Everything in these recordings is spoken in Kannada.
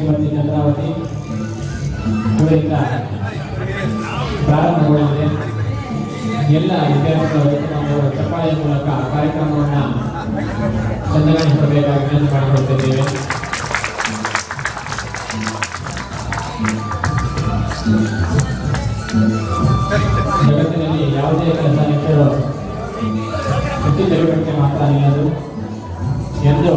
ಶ್ರೀಮತಿ ಚಂದ್ರಾವತಿ ಇವರಿಂದ ಪ್ರಾರಂಭಗೊಳ್ಳಲಿದೆ ಎಲ್ಲ ವಿದ್ಯಾರ್ಥಿಗಳು ನಾವು ಚಪ್ಪಾಳೆಯ ಮೂಲಕ ಕಾರ್ಯಕ್ರಮವನ್ನು ಚಂದಗಾಣಿಸಬೇಕಾಗಿ ವಿನಂತಿ ಮಾಡಿಕೊಳ್ತಿದ್ದೇವೆ ಜಗತ್ತಿನಲ್ಲಿ ಯಾವುದೇ ಕೆಲಸ ನಿಂತರೂ ವೃತ್ತಿ ಚಟುವಟಿಕೆ ಮಾತ್ರ ನಿಲ್ಲದು ಎಂದು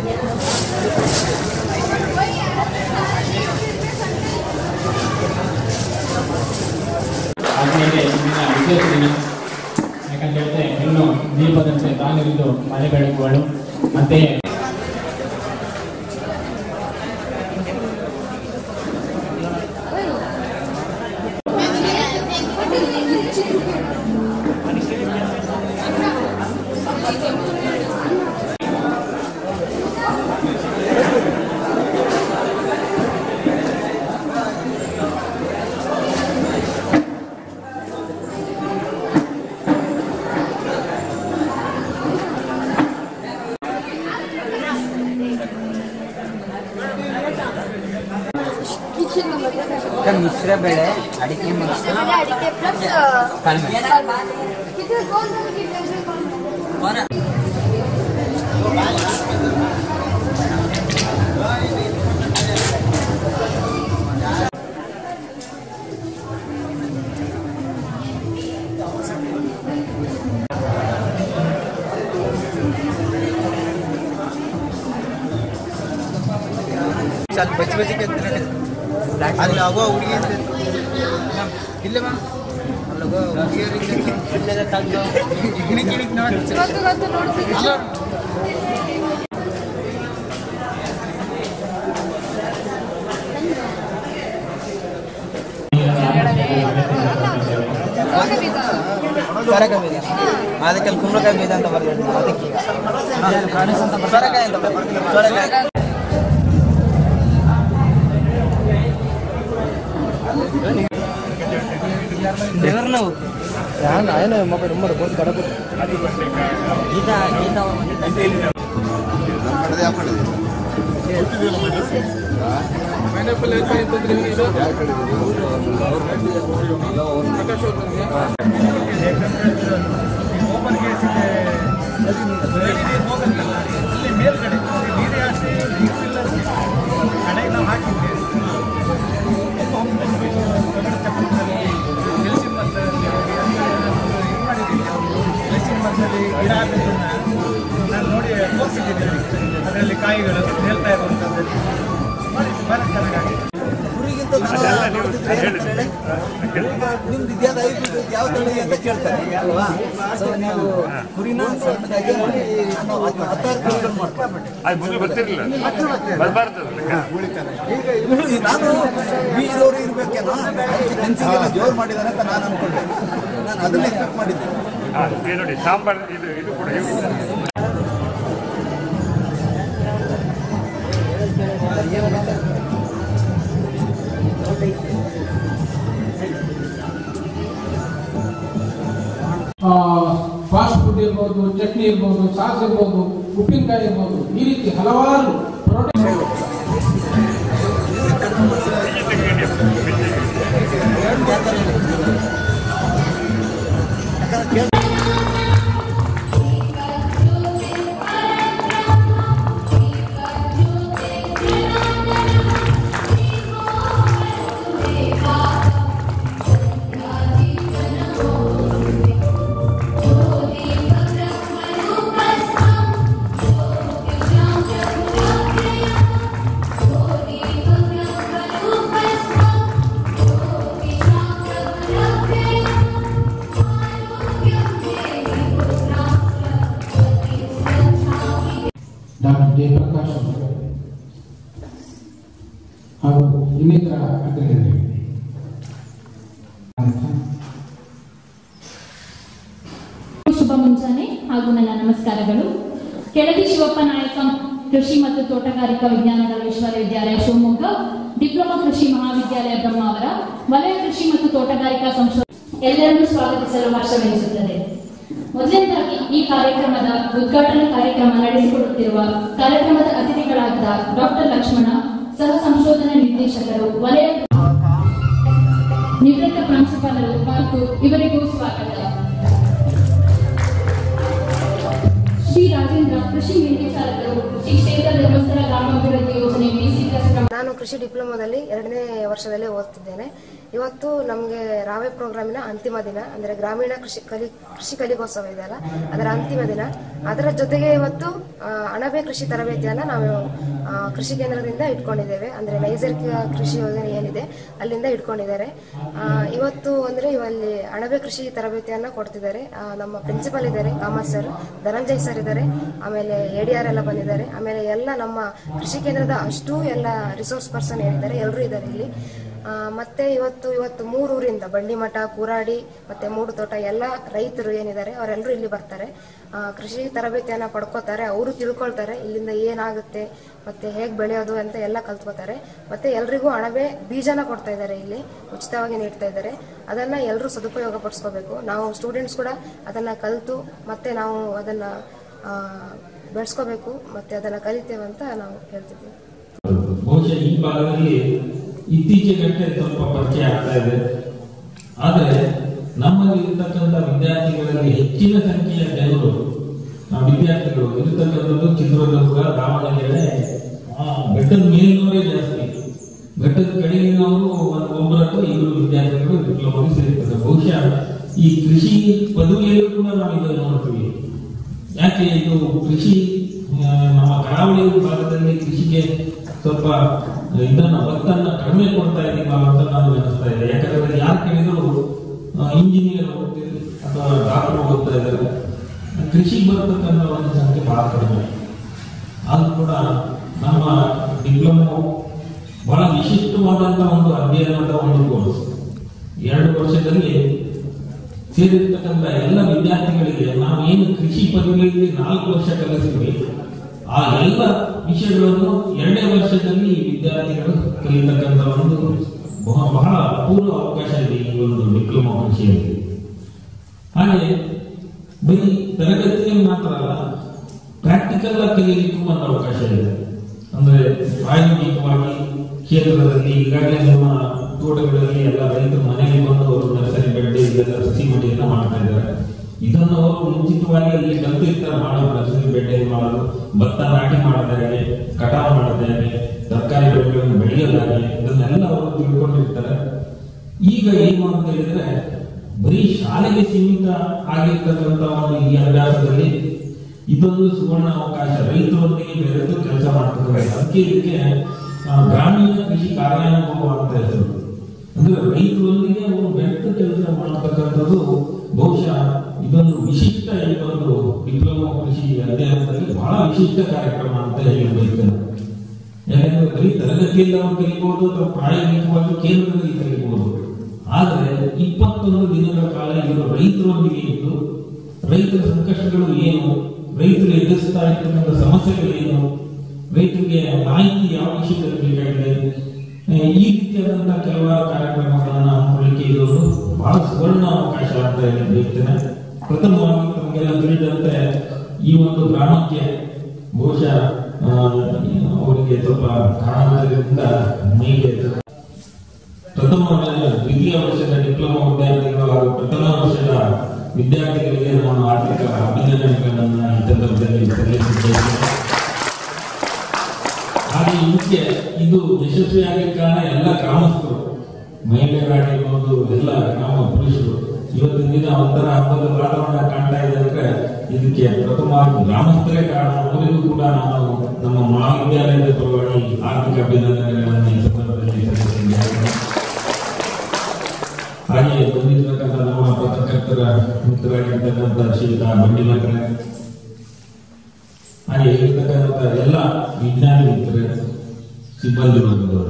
ಆದ್ಮೇಲೆ ಇಂದಿನ ವಿಶೇಷ ದಿನ ಯಾಕಂತ ಹೇಳಿದ್ರೆ ಇನ್ನು ದೀಪದಂತೆ ತಾನಿರಿದು ಮನೆ ಬೆಳಗುವಳು ಅಂತೆಯೇ ಮಿಶ್ರ ಬೆಳೆ ಅಡಿಕೆ ಮಿಶ್ರ ಅಡಿಕೆ ಪ್ಲಸ್ ಕಡಿಮೆ ಇದು ಗೋಲ್ಡ್ ಸ್ವಲ್ಪ ಬಚ್ಚಿ ಬಚ್ಚಿ ಕೆತ್ತಿನ ಅಲ್ಲಿ ಆಗೋ ಹುಡುಗಿ ಇಲ್ಲ ಬಾ ಅಲ್ಲಗೋ ಹುಡುಗಿಯರಿಗೆ ಇಲ್ಲದ ತಗ್ಗು ಇಣಿಕ್ ಇಣಿಕ್ ನೋಡಿ ಗೊತ್ತು ಗೊತ್ತು ನೋಡ್ತೀನಿ ಸೊರೆಕಾಯಿ ಬೀಜ ಅದಕ್ಕೆ ಅಲ್ಲಿ ಕುಂಬಳಕಾಯಿ ಬೀಜ ಅಂತ ಬರ್ಬೇಕು ಅದಕ್ಕೆ ಈಗ ಸೊರೆಕಾಯಿ ಅಂತ ಬರ್ಬೇಕು. ಸೊರೆಕಾಯಿ ದೇವ್ರ ನಾವು ఆయన మొబైల్ ఉమ్మడి పోతే గడప ಗೀತಾ ಗೀತಾ ಓಪನ್ ಕೇಸ್ ಇದೆ ನೀರು ಹೋಗಲ್ಲ ಅಲ್ಲಿ ಮೇಲ್ಗಡೆ ನೀರೇ ಅಷ್ಟೇ ನೀರಿಲ್ಲ ಕಡೆಗೆ ನಾವು ಹಾಕಿದ್ವಿ ಗೆಲ್ಸಿನ ಮರದಲ್ಲಿ ಇದು ಮಾಡಿದ್ದೀನಿ ಗೆಲ್ಸಿನ ಮರದಲ್ಲಿ ಗಿಡ ಹಾಕೋದನ್ನ ನಾನು ನೋಡಿ ತೋರಿಸಿದ್ದೀನಿ ಅದರಲ್ಲಿ ಕಾಯಿಗಳು ಹೇಳ್ತಾ ಇರುವಂಥದ್ದು ಮಾಡಿ ಭಾಳ ಚೆನ್ನಾಗಾಗಿದೆ ನಿಮ್ದು ಇದ್ಯಾವ್ದು ಐದು ಯಾವ ತಳಿ ಅಂತ ಕೇಳ್ತಾರೆ ಅಲ್ವಾ ಸೊ ನೀವು ಕುರಿನ ಸಣ್ಣದಾಗಿ ಮಾಡಿ ನಾವು ಹತ್ತು ಹತ್ತಾರು ಕುರಿಗಳು ಮಾಡ್ಕೊಂಡು ಅದು ಮೊದಲು ಗೊತ್ತಿರಲಿಲ್ಲ ಬರಬಾರ್ದು ಈಗ ಇವ್ರು- ನಾನು ಬೀಜದವರು ಇರ್ಬೇಕೇನೋ ಫೆನ್ಸಿಂಗ್ ಜೋರು ಮಾಡಿದಾರೆ ಅಂತ ನಾನು ಅನ್ಕೊಂಡೆ ನಾನು ಅದನ್ನ ಎಕ್ಸ್ಪೆಕ್ಟ್ ಮಾಡಿದ್ದೆ ಹಾಂ ಇದು ನೋಡಿ ಸಾಂಬಾರ್ ಇದು ಇದು ಕೂಡ ಇವು. ಫಾಸ್ಟ್ ಫುಡ್ ಇರ್ಬೋದು ಚಟ್ನಿ ಇರ್ಬೋದು ಸಾಸ್ ಇರ್ಬೋದು ಉಪ್ಪಿನಕಾಯಿ ಇರ್ಬೋದು ಈ ರೀತಿ ಹಲವಾರು ಪ್ರಾಡಕ್ಟ್ ಡಾಕ್ಟರ್ ಜಯಪ್ರಕಾಶ್ ಅವರು ಹಾಗೂ ಇನ್ನಿತರ ಅಗ್ರಗಣ್ಯರು ಶುಭ ಮುಂಜಾನೆ ಹಾಗೂ ನನ್ನ ನಮಸ್ಕಾರಗಳು ಕೆಳದಿ ಶಿವಪ್ಪ ನಾಯಕ ಕೃಷಿ ಮತ್ತು ತೋಟಗಾರಿಕಾ ವಿಜ್ಞಾನಗಳ ವಿಶ್ವವಿದ್ಯಾಲಯ ಶಿವಮೊಗ್ಗ ಡಿಪ್ಲೊಮಾ ಕೃಷಿ ಮಹಾವಿದ್ಯಾಲಯ ಬ್ರಹ್ಮಾವರ ವಲಯ ಕೃಷಿ ಮತ್ತು ತೋಟಗಾರಿಕಾ ಸಂಶೋಧನೆ ಎಲ್ಲರನ್ನೂ ಸ್ವಾಗತಿಸಲು ಹರ್ಷವೆನಿಸುತ್ತದೆ ಮೊದಲನೇದಾಗಿ ಈ ಕಾರ್ಯಕ್ರಮದ ಉದ್ಘಾಟನಾ ಕಾರ್ಯಕ್ರಮ ನಡೆಸಿಕೊಡುತ್ತಿರುವ ಕಾರ್ಯಕ್ರಮದ ಅತಿಥಿಗಳಾದ ಡಾಕ್ಟರ್ ಲಕ್ಷ್ಮಣ ಸಹ ಸಂಶೋಧಕ ನಿರ್ದೇಶಕರು ವಲಯ ನಿವೃತ್ತ ಪ್ರಾಂಶುಪಾಲರು ಮತ್ತು ಇವರಿಗೂ ಸ್ವಾಗತ ಶ್ರೀ ರಾಜೇಂದ್ರ ಕೃಷಿ ಮೇಲ್ವಿಚಾರಕರು ಶ್ರೀ ಕ್ಷೇತ್ರ ಧರ್ಮಸ್ಥಳ ಗ್ರಾಮಾಭಿವೃದ್ಧಿ ಯೋಜನೆ ಮೇಸಿದ ನಾನು ಕೃಷಿ ಡಿಪ್ಲೊಮಾದಲ್ಲಿ ಎರಡನೇ ವರ್ಷದಲ್ಲಿ ಓದ್ತಿದ್ದೇನೆ ಇವತ್ತು ನಮಗೆ ರಾವೆ ಪ್ರೋಗ್ರಾಮಿನ ಅಂತಿಮ ದಿನ ಅಂದರೆ ಗ್ರಾಮೀಣ ಕೃಷಿ ಕಲಿ ಕೃಷಿ ಕಲಿಗೋತ್ಸವ ಇದೆಯಲ್ಲ ಅದರ ಅಂತಿಮ ದಿನ ಅದರ ಜೊತೆಗೆ ಇವತ್ತು ಆ, ಅಣಬೆ ಕೃಷಿ ತರಬೇತಿಯನ್ನು ನಾವು ಆ, ಕೃಷಿ ಕೇಂದ್ರದಿಂದ ಇಟ್ಕೊಂಡಿದ್ದೇವೆ ಅಂದರೆ ನೈಸರ್ಗಿಕ ಕೃಷಿ ಯೋಜನೆ ಏನಿದೆ ಅಲ್ಲಿಂದ ಇಟ್ಕೊಂಡಿದ್ದಾರೆ ಆ, ಇವತ್ತು ಅಂದರೆ ಇವಲ್ಲಿ ಅಣಬೆ ಕೃಷಿ ತರಬೇತಿಯನ್ನು ಕೊಡ್ತಿದ್ದಾರೆ ಆ, ನಮ್ಮ ಪ್ರಿನ್ಸಿಪಲ್ ಇದ್ದಾರೆ ಕಾಮರ್ಸ್ ಸರ್ ಧನಂಜಯ್ ಸರ್ ಇದ್ದಾರೆ ಆಮೇಲೆ ಎ ಡಿ ಆರ್ ಎಲ್ಲ ಬಂದಿದ್ದಾರೆ ಆಮೇಲೆ ಎಲ್ಲ ನಮ್ಮ ಕೃಷಿ ಕೇಂದ್ರದ ಅಷ್ಟು ಎಲ್ಲ ರಿಸೋರ್ಸ್ ಪರ್ಸನ್ ಏನಿದ್ದಾರೆ ಎಲ್ಲರೂ ಇದ್ದಾರೆ ಇಲ್ಲಿ ಆ, ಮತ್ತೆ ಇವತ್ತು ಇವತ್ತು ಮೂರೂರಿಂದ ಬಂಡಿಮಠ ಕೂರಾಡಿ ಮತ್ತೆ ಮೂಡು ತೋಟ ಎಲ್ಲ ರೈತರು ಏನಿದ್ದಾರೆ ಅವರೆಲ್ಲರೂ ಇಲ್ಲಿ ಬರ್ತಾರೆ ಆ, ಕೃಷಿ ತರಬೇತಿಯನ್ನು ಪಡ್ಕೋತಾರೆ ಅವರು ತಿಳ್ಕೊಳ್ತಾರೆ ಇಲ್ಲಿಂದ ಏನಾಗುತ್ತೆ ಮತ್ತೆ ಹೇಗೆ ಬೆಳೆಯೋದು ಅಂತ ಎಲ್ಲ ಕಲ್ತ್ಕೋತಾರೆ ಮತ್ತೆ ಎಲ್ರಿಗೂ ಅಣಬೆ ಬೀಜನ ಕೊಡ್ತಾ ಇದ್ದಾರೆ ಇಲ್ಲಿ ಉಚಿತವಾಗಿ ನೀಡ್ತಾ ಇದ್ದಾರೆ ಅದನ್ನ ಎಲ್ಲರೂ ಸದುಪಯೋಗ ಪಡಿಸ್ಕೋಬೇಕು ನಾವು ಸ್ಟೂಡೆಂಟ್ಸ್ ಕೂಡ ಅದನ್ನ ಕಲಿತು ಮತ್ತೆ ನಾವು ಅದನ್ನ ಆ, ಬೆಳೆಸ್ಕೋಬೇಕು ಮತ್ತೆ ಅದನ್ನ ಕಲಿತೇವೆ ಅಂತ ನಾವು ಹೇಳ್ತಿದ್ದೀವಿ ಬಹುಶಃ ಈ ಭಾಗದಲ್ಲಿ ಇತ್ತೀಚೆಗಷ್ಟೇ ಸ್ವಲ್ಪ ಪರಿಚಯ ಆಗ್ತಾ ಇದೆ ಆದರೆ ನಮ್ಮಲ್ಲಿ ಇರ್ತಕ್ಕಂಥ ವಿದ್ಯಾರ್ಥಿಗಳಲ್ಲಿ ಹೆಚ್ಚಿನ ಸಂಖ್ಯೆಯ ಜನರು ಆ ವಿದ್ಯಾರ್ಥಿಗಳು ಇರ್ತಕ್ಕಂಥದ್ದು ಚಿತ್ರದುರ್ಗ ದಾವಣಗೆರೆ ಆ, ಬೆಟ್ಟದ ಮೇಲಿನವರೇ ಜಾಸ್ತಿ ಬೆಟ್ಟದ ಕಡೆಗಿನವರು ಒಂದು ಒಬ್ಬರ ಅಥವಾ ಇಬ್ಬರು ವಿದ್ಯಾರ್ಥಿಗಳು ಡಿಪ್ಲೊಮಾಗೆ ಸೇರಿರ್ತಾರೆ ಬಹುಶಃ ಈ ಕೃಷಿ ಪದವಿಯಲ್ಲೂ ಕೂಡ ನಾವು ಇದನ್ನು ನೋಡ್ತೀವಿ ಯಾಕೆ ಇದು ಕೃಷಿ ಆ, ನಮ್ಮ ಕರಾವಳಿ ಭಾಗದಲ್ಲಿ ಕೃಷಿಗೆ ಸ್ವಲ್ಪ ಇದನ್ನ ಒತ್ತನ್ನ ಕಡಿಮೆ ಕೊಡ್ತಾ ಇದೀವ ಅಂತ ನಾನು ಅನಿಸ್ತಾ ಇದೆ ಯಾಕಂದ್ರೆ ಯಾರು ಕೇಳಿದ್ರು ಇಂಜಿನಿಯರ್ ಓದ್ತೀರಿ ಅಥವಾ ಡಾಕ್ಟರ್ ಓದ್ತಾ ಇದ್ದಾರೆ ಕೃಷಿಗೆ ಬರತಕ್ಕಂಥ ಒಂದು ಸಂಖ್ಯೆ ಬಹಳ ಕಡಿಮೆ ಆದ್ರೂ ಕೂಡ ನಮ್ಮ ಡಿಪ್ಲೊಮೊ ಬಹಳ ವಿಶಿಷ್ಟವಾದಂತ ಒಂದು ಅಧ್ಯಯನದ ಒಂದು ಕೋರ್ಸ್ ಎರಡು ವರ್ಷದಲ್ಲಿ ಸೇರಿರ್ತಕ್ಕಂಥ ಎಲ್ಲ ವಿದ್ಯಾರ್ಥಿಗಳಿಗೆ ನಾವು ಏನು ಕೃಷಿ ಪದವಿಯಲ್ಲಿ ನಾಲ್ಕು ವರ್ಷ ಕಲಿಸ್ತೀವಿ ಆ ಎಲ್ಲ ವಿಷಯಗಳನ್ನು ಎರಡನೇ ವರ್ಷದಲ್ಲಿ ಈ ವಿದ್ಯಾರ್ಥಿಗಳು ಕಲಿತಕ್ಕಂಥ ಒಂದು ಬಹ- ಬಹಳ ಅಪೂರ್ವ ಅವಕಾಶ ಇದೆ ಈ ಒಂದು ಡಿಪ್ಲೊಮಾ ಕೃಷಿಯಲ್ಲಿ ಹಾಗೆ ಬರೀ ತರಗತಿಯಲ್ಲಿ ಮಾತ್ರ ಅಲ್ಲ ಪ್ರಾಕ್ಟಿಕಲ್ ಆಗಿ ಕಲಿಯಲಿಕ್ಕೂ ಒಂದು ಅವಕಾಶ ಇದೆ ಅಂದ್ರೆ ಪ್ರಾಯೋಗಿಕವಾಗಿ ಕ್ಷೇತ್ರದಲ್ಲಿ ಈಗಾಗಲೇ ನಮ್ಮ ತೋಟಗಳಲ್ಲಿ ಎಲ್ಲ ರೈತರು ಮನೆಗೆ ಬಂದು ಅವರು ನರ್ಸರಿ ಬೆಡ್ ಇದೆಲ್ಲ ಸಸಿ ಮಡಿಯನ್ನ ಮಾಡ್ತಾ ಇದ್ದಾರೆ ಇದನ್ನು ಅವರು ಮುಂಚಿತವಾಗಿ ಅಲ್ಲಿ ಕಲ್ತಿರ್ತಾರೆ ಮಾಡೋದು ನರ್ಸರಿ ಬೆಡ್ ಹೇಗೆ ಮಾಡೋದು ಭತ್ತ ನಾಟಿ ಮಾಡೋದಾಗೆ ಕಟಾವು ಮಾಡೋದಾಗೆ ತರಕಾರಿ ಬೆಳೆಗಳನ್ನು ಬೆಳೆಯೋದಾಗೆ ಇದನ್ನೆಲ್ಲ ಅವರು ತಿಳ್ಕೊಂಡಿರ್ತಾರೆ ಈಗ ಏನು ಅಂತ ಹೇಳಿದ್ರೆ ಬರೀ ಶಾಲೆಗೆ ಸೀಮಿತ ಆಗಿರ್ತಕ್ಕಂಥ ಒಂದು ಈ ಅಭ್ಯಾಸದಲ್ಲಿ ಇದೊಂದು ಸುವರ್ಣ ಅವಕಾಶ ರೈತರೊಂದಿಗೆ ಬೆರೆತು ಕೆಲಸ ಮಾಡ್ತಿದ್ದಾರೆ ಅದಕ್ಕೆ ಇದಕ್ಕೆ ಆ, ಗ್ರಾಮೀಣ ಕೃಷಿ ಕಾರ್ಯಾನುಭವ ಅಂತ ಹೆಸರು ಅಂದ್ರೆ ರೈತರೊಂದಿಗೆ ಅವರು ಬೆರೆತು ಕೆಲಸ ಮಾಡತಕ್ಕಂಥದ್ದು ಬಹುಶಃ ಇದೊಂದು ವಿಶಿಷ್ಟ ಈ ಒಂದು ಡಿಪ್ಲೊಮಾ ಕೃಷಿ ಅಧ್ಯಯನದಲ್ಲಿ ಬಹಳ ವಿಶಿಷ್ಟ ಕಾರ್ಯಕ್ರಮ ಅಂತ ಹೇಳಿ ಬಯಸ್ತೇನೆ ಯಾಕಂದ್ರೆ ಬರೀ ತರಗತಿಯಲ್ಲಿ ಅವರು ಕಲಿಬಹುದು ಅಥವಾ ಪ್ರಾಯೋಗಿಕವಾಗಿ ಕೇಂದ್ರದಲ್ಲಿ ಕಲಿಬಹುದು ಆದರೆ ಇಪ್ಪತ್ತೊಂದು ದಿನಗಳ ಕಾಲ ಇವರು ರೈತರೊಂದಿಗೆ ಇದ್ದು ರೈತರ ಸಂಕಷ್ಟಗಳು ಏನು ರೈತರು ಎದುರಿಸ್ತಾ ಇರ್ತಕ್ಕಂಥ ಸಮಸ್ಯೆಗಳು ಏನು ರೈತರಿಗೆ ಮಾಹಿತಿ ಯಾವ ವಿಷಯದಲ್ಲಿ ಬೇಕಾಗಿದೆ ಆ, ಈ ರೀತಿಯಾದಂತಹ ಕೆಲವಾರು ಕಾರ್ಯಕ್ರಮಗಳನ್ನು ಹಮ್ಮಿಕೊಳ್ಳಿಕ್ಕೆ ಇದು ಬಹಳ ಸುವರ್ಣ ಅವಕಾಶ ಅಂತ ಹೇಳಿ ಬಯಸ್ತೇನೆ ಪ್ರಥಮವಾಗಿ ತಮಗೆಲ್ಲ ತಿಳಿದಂತೆ ಈ ಒಂದು ಗ್ರಾಮಕ್ಕೆ ಬಹುಶಃ ಆ, ಅವರಿಗೆ ಸ್ವಲ್ಪ ಕಾರಣದಿಂದ ಮೇಲೆ ಪ್ರಥಮ ದ್ವಿತೀಯ ವರ್ಷದ ಡಿಪ್ಲೊಮಾ ವಿದ್ಯಾರ್ಥಿಗಳು ಹಾಗೂ ಪ್ರಥಮ ವರ್ಷದ ವಿದ್ಯಾರ್ಥಿಗಳಿಗೆ ನಾನು ಆರ್ಥಿಕ ಅಭಿನಂದನೆಗಳನ್ನು ಈ ಸಂದರ್ಭದಲ್ಲಿ ಸಲ್ಲಿಸಿದ್ದೇನೆ ಹಾಗೆ ಮುಖ್ಯ ಇದು ಯಶಸ್ವಿಯಾಗಿ ಕಾರಣ ಎಲ್ಲ ಗ್ರಾಮಸ್ಥರು ಮಹಿಳೆಯರಾಗಿರ್ಬೋದು ಎಲ್ಲ ಗ್ರಾಮ ಪುರುಷರು ಇವತ್ತಿನ ದಿನ ಒಂಥರ ಹಬ್ಬದ ವಾತಾವರಣ ಕಾಣ್ತಾ ಇದೆ ಅಂದ್ರೆ ಇದಕ್ಕೆ ಪ್ರಥಮವಾಗಿ ಗ್ರಾಮಸ್ಥರೇ ಕಾರಣ ಅವರಿಗೂ ಕೂಡ ನಾನು ನಮ್ಮ ಮಹಾವಿದ್ಯಾಲಯದ ಪರವಾಗಿ ಆರ್ಥಿಕ ಅಭಿನಂದನೆಗಳನ್ನು ಈ ಸಂದರ್ಭದಲ್ಲಿ ಸಲ್ಲಿಸಿದ್ದೇನೆ ಹಾಗೆ ಬಂದಿರ್ತಕ್ಕಂಥ ನಮ್ಮ ಪತ್ರಕರ್ತರ ಮಿತ್ರರಾಗಿರ್ತಕ್ಕಂಥ ಶ್ರೀಯುತ ಬಂಡಿಮಠರೆ ಹಾಗೆ ಇರ್ತಕ್ಕಂಥ ಎಲ್ಲ ವಿಜ್ಞಾನಿ ಮಿತ್ರರೇ ಸಿಬ್ಬಂದಿ ವರ್ಗದವರು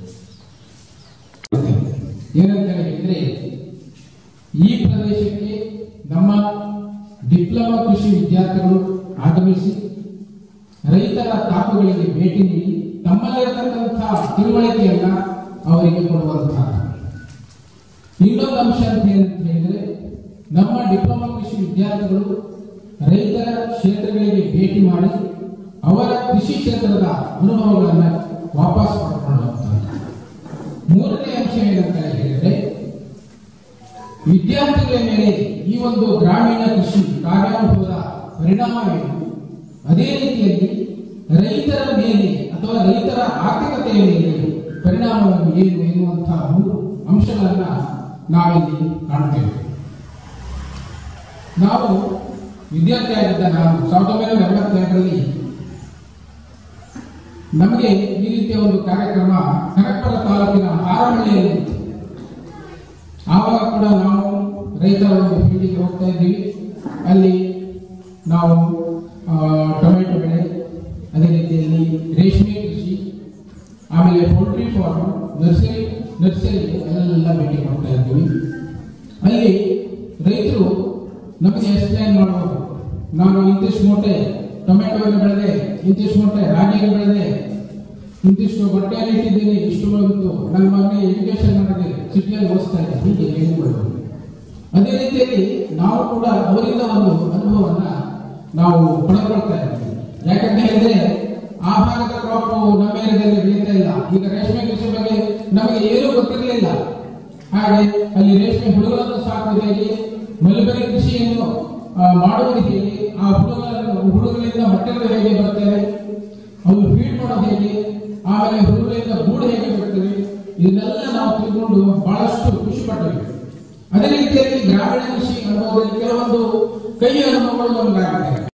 ಏನಂತ ಹೇಳಿದ್ರೆ ಈ ಪ್ರದೇಶಕ್ಕೆ ನಮ್ಮ ಡಿಪ್ಲೊಮಾ ಕೃಷಿ ವಿದ್ಯಾರ್ಥಿಗಳು ಆಗಮಿಸಿ ರೈತರ ತಾಕುಗಳಿಗೆ ಭೇಟಿ ನೀಡಿ ತಮ್ಮಲ್ಲಿರತಕ್ಕಂತಹ ತಿಳುವಳಿಕೆಯನ್ನ ಅವರಿಗೆ ಕೊಡುವಂತಹ ಇನ್ನೊಂದು ಅಂಶ ಅಂತ ಏನಂತ ಹೇಳಿದ್ರೆ ನಮ್ಮ ಡಿಪ್ಲೊಮಾ ಕೃಷಿ ವಿದ್ಯಾರ್ಥಿಗಳು ರೈತರ ಕ್ಷೇತ್ರಗಳಿಗೆ ಭೇಟಿ ಮಾಡಿ ಅವರ ಕೃಷಿ ಕ್ಷೇತ್ರದ ಅನುಭವಗಳನ್ನ ವಾಪಸ್ ಪಡ್ಕೊಳ್ಳುವಂತಹ ವಿದ್ಯಾರ್ಥಿಗಳ ಮೇಲೆ ಈ ಒಂದು ಗ್ರಾಮೀಣ ಕೃಷಿ ಕಾರ್ಯಾನುಭವದ ಪರಿಣಾಮವೇನು ಅದೇ ರೀತಿಯಲ್ಲಿ ರೈತರ ಮೇಲೆ ಅಥವಾ ರೈತರ ಆರ್ಥಿಕತೆಯ ಮೇಲೆ ಪರಿಣಾಮವನ್ನು ಏನು ಎನ್ನುವಂತಹ ಮೂರು ಅಂಶಗಳನ್ನ ನಾವಿಲ್ಲಿ ಕಾಣ್ತೇವೆ ನಾವು ವಿದ್ಯಾರ್ಥಿಯಾಗಿದ್ದ ನಾನು ಸಾವಿರದ ಒಂಬೈನೂರ ಎಂಬತ್ತೆರಡರಲ್ಲಿ ನಮಗೆ ಈ ರೀತಿಯ ಒಂದು ಕಾರ್ಯಕ್ರಮ ಕನಕಪುರ ತಾಲೂಕಿನ ಹಾರಹಳ್ಳಿಯಲ್ಲಿ ಇತ್ತು. ಆವಾಗ ಕೂಡ ನಾವು ರೈತರ ಒಂದು ಫೀಲ್ಡಿಗೆ ಹೋಗ್ತಾ ಇದ್ದೀವಿ ಅಲ್ಲಿ ನಾವು ಆ, ಟೊಮೆಟೊ ಬೆಳೆ ಅದೇ ರೀತಿಯಲ್ಲಿ ರೇಷ್ಮೆ ಕೃಷಿ ಆಮೇಲೆ ಪೋಲ್ಟ್ರಿ ಫಾರ್ಮ್ ನರ್ಸರಿ ನರ್ಸರಿ ಎಲ್ಲ ಭೇಟಿ ಮಾಡ್ತಾ ಇದ್ದೀವಿ ಅಲ್ಲಿ ರೈತರು ನಮಗೆ ಎಕ್ಸ್ಪ್ಲೈನ್ ಮಾಡುವರು ನಾನು ಇಂತಿಷ್ಟು ಮೂಟೆ ಟೊಮೆಟೊವನ್ನು ಬೆಳೆದೆ ಇಂತಿಷ್ಟು ಮೂಟೆ ರಾಗಿಯನ್ನು ಬೆಳೆದೆ ಇಂತಿಷ್ಟು ಬಟ್ಟೆಯನ್ನು ಇಟ್ಟಿದ್ದೀನಿ ಇಷ್ಟು ಬಂತು ನನ್ನ ಮಗನಿಗೆ ಎಜುಕೇಶನ್ ಮಾಡಿದೆ ಸಿಟಿಯಲ್ಲಿ ಓದಿಸ್ತಾ ಇದೆ ಹೀಗೆ ಹೇಳಿಕೊಳ್ಳೋದು ಅದೇ ರೀತಿಯಲ್ಲಿ ನಾವು ಕೂಡ ಅವರಿಂದ ಒಂದು ಅನುಭವವನ್ನ ನಾವು ಪಡೆದುಕೊಳ್ತಾ ಇದ್ದೀವಿ ಯಾಕಂತ ಹೇಳಿದ್ರೆ ಆ ಭಾಗದ ಕ್ರಾಪ್ ನಮ್ಮ ಏರಿಯಾದಲ್ಲಿ ಬೆಳೀತಾ ಇಲ್ಲ ಈಗ ರೇಷ್ಮೆ ಕೃಷಿ ಬಗ್ಗೆ ನಮಗೆ ಏನೂ ಗೊತ್ತಿರಲಿಲ್ಲ ಹಾಗೆ ಅಲ್ಲಿ ರೇಷ್ಮೆ ಹುಳುಗಳನ್ನು ಸಾಕುವುದು ಹೇಗೆ ಮಲ್ಬರಿ ಕೃಷಿಯನ್ನು ಆ, ಮಾಡುವುದು ಹೇಗೆ ಆ ಹುಳುಗಳನ್ನು ಹುಳುಗಳಿಂದ ಮೊಟ್ಟೆಗಳು ಹೇಗೆ ಬರ್ತವೆ ಅವು ಫೀಡ್ ಮಾಡೋದು ಹೇಗೆ ಆಮೇಲೆ ಹುಳುಗಳಿಂದ ಗೂಡು ಹೇಗೆ ಬರ್ತವೆ ಇದನ್ನೆಲ್ಲ ನಾವು ತಿಳ್ಕೊಂಡು ಬಹಳಷ್ಟು ಖುಷಿ ಪಟ್ಟವಿ ಅದೇ ರೀತಿಯಲ್ಲಿ ಗ್ರಾಮೀಣ ಕೃಷಿ ಅನುಭವದಲ್ಲಿ ಕೆಲವೊಂದು ಕೈ ಅನುಭವಗಳು ನಮಗಾಗಿದೆ